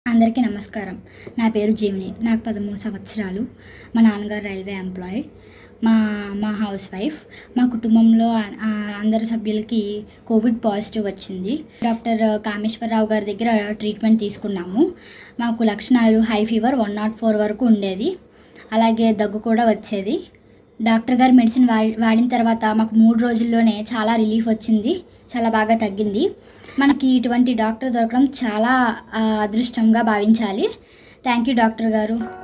అందరికీ నమస్కారం నా పేరు జీవిని నాకు పదమూడు సంవత్సరాలు మా నాన్నగారు రైల్వే ఎంప్లాయీ మా మా హౌస్ వైఫ్ మా కుటుంబంలో ఆ, అందరి సభ్యులకి కోవిడ్ పాజిటివ్ వచ్చింది డాక్టర్ కామేశ్వరరావు గారి దగ్గర ట్రీట్మెంట్ తీసుకున్నాము మాకు లక్షణాలు high fever one not four వరకు ఉండేది అలాగే దగ్గు కూడా వచ్చేది డాక్టర్ గారు మెడిసిన్ వాడి వాడిన తర్వాత మాకు మూడు రోజుల్లోనే చాలా రిలీఫ్ వచ్చింది చాలా బాగా తగ్గింది మనకి ఇటువంటి డాక్టర్ దొరకడం చాలా ఆ, అదృష్టంగా భావించాలి థ్యాంక్ యూ డాక్టర్ గారు